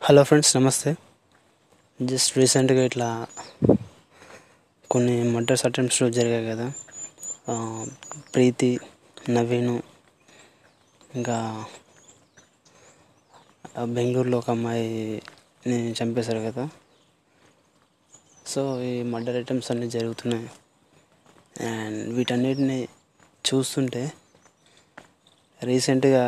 hello friends నమస్తే just రీసెంట్గా ఇట్లా కొన్ని మర్డర్స్ అటెంప్ట్స్ జరిగాయి కదా ఆ, ప్రీతి నవీను ఇంకా ఆ బెంగళూరులో ఒక అమ్మాయిని చంపేశారు కదా సో ఈ మర్డర్ అటెంప్ట్స్ అన్నీ జరుగుతున్నాయి అండ్ వీటన్నిటిని చూస్తుంటే రీసెంట్గా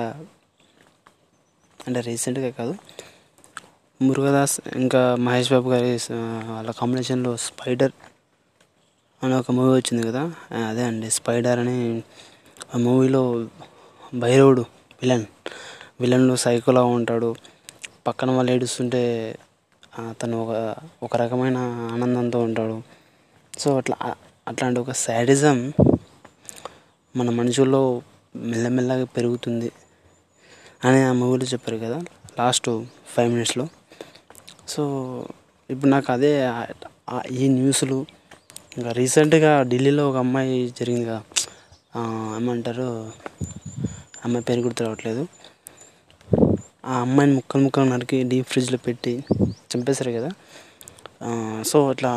అంటే రీసెంట్గా కాదు మురుగదాస్ ఇంకా మహేష్ బాబు గారి స- వాళ్ళ కాంబినేషన్లో స్పైడర్ అని ఒక మూవీ వచ్చింది కదా ఆ, అదే అండి స్పైడర్ అని ఆ మూవీలో భైరవుడు విలన్ విలన్లో సైకోలా ఉంటాడు పక్కన వాళ్ళు ఏడుస్తుంటే ఆ, తను ఒక ఒక రకమైన ఆనందంతో ఉంటాడు సో అట్లా ఆ- అట్లాంటి ఒక శాడిజం మన మనుషుల్లో మెల్లమెల్లగా పెరుగుతుంది అని ఆ మూవీలో చెప్పారు కదా లాస్ట్ ఫైవ్ మినిట్స్లో సో ఇప్పుడు నాకు అదే ఆ- ఆ- ఈ న్యూస్లు ఇంకా రీసెంట్గా ఢిల్లీలో ఒక అమ్మాయి జరిగింది కదా ఆ, ఏమంటారు అమ్మాయి పేరు గుర్తు రావట్లేదు ఆ అమ్మాయిని ముక్కలు ముక్కలు నరికి డీప్ ఫ్రిడ్జ్లో పెట్టి చంపేశారు కదా ఆ, సో అట్లా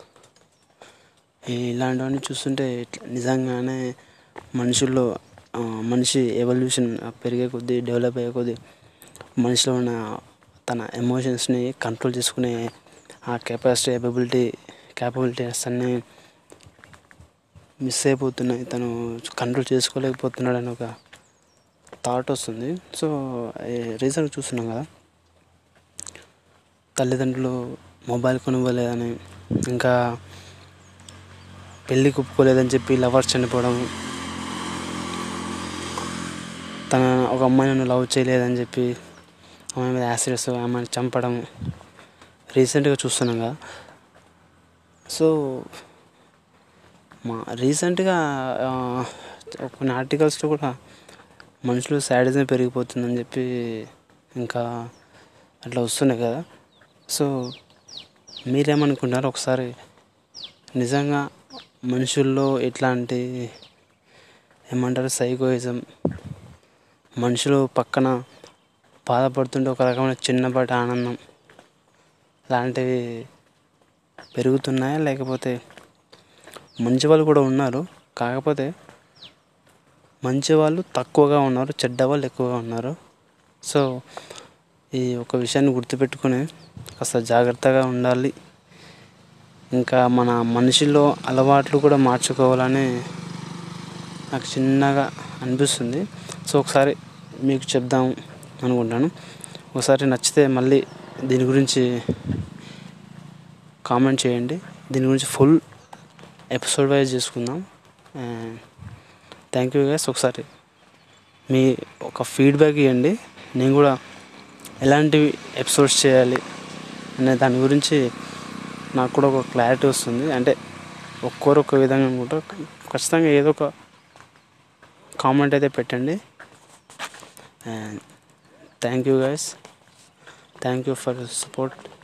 ఈ- ఇలాంటివన్నీ చూస్తుంటే ఇట్లా నిజంగానే మనుషుల్లో ఆ, మనిషి ఎవల్యూషన్ పెరిగే కొద్దీ డెవలప్ అయ్యే కొద్దీ మనిషిలో ఉన్న తన ఎమోషన్స్ని కంట్రోల్ చేసుకునే ఆ కెపాసిటీ ఎబిలిటీ క్యాపబిలిటీస్ అన్నీ మిస్ అయిపోతున్నాయి తను కంట్రోల్ చేసుకోలేకపోతున్నాడు అని ఒక థాట్ వస్తుంది సో రీసెంట్గా చూస్తున్నాం కదా తల్లిదండ్రులు మొబైల్ కొనివ్వలేదని ఇంకా పెళ్ళి ఒప్పుకోలేదని చెప్పి లవర్స్ చనిపోవడం తన ఒక అమ్మాయి నన్ను లవ్ చేయలేదని చెప్పి అమ్మాయి మీద యాసిడ్స్ అమ్మాయిని చంపడం రీసెంట్గా చూస్తున్నాం కదా సో మా రీసెంట్గా ఆ, కొన్ని ఆర్టికల్స్లో కూడా మనుషులు శాడిజం పెరిగిపోతుందని చెప్పి ఇంకా అట్లా వస్తున్నాయి కదా సో మీరేమనుకుంటారు ఒకసారి నిజంగా మనుషుల్లో ఇట్లాంటి ఏమంటారు సైకోయిజం మనుషులు పక్కన బాధపడుతుంటే ఒక రకమైన చిన్నపాటి ఆనందం లాంటివి పెరుగుతున్నాయా లేకపోతే మంచి వాళ్ళు కూడా ఉన్నారు కాకపోతే మంచి వాళ్ళు తక్కువగా ఉన్నారు చెడ్డ వాళ్ళు ఎక్కువగా ఉన్నారు సో ఈ ఒక విషయాన్ని గుర్తుపెట్టుకొని కాస్త జాగ్రత్తగా ఉండాలి ఇంకా మన మనిషిలో అలవాట్లు కూడా మార్చుకోవాలని నాకు చిన్నగా అనిపిస్తుంది సో ఒకసారి మీకు చెప్దాం అనుకుంటాను ఒకసారి నచ్చితే మళ్ళీ దీని గురించి కామెంట్ చేయండి దీని గురించి ఫుల్ ఎపిసోడ్ వైజ్ చేసుకుందాం థ్యాంక్ యూ గైస్ ఒకసారి మీ ఒక ఫీడ్బ్యాక్ ఇవ్వండి నేను కూడా ఎలాంటి ఎపిసోడ్స్ చేయాలి అనే దాని గురించి నాకు కూడా ఒక క్లారిటీ వస్తుంది అంటే ఒక్కొరు ఒక్క విధంగా అనుకుంటా ఖచ్చితంగా ఏదో ఒక కామెంట్ అయితే పెట్టండి and thank you guys thank you for support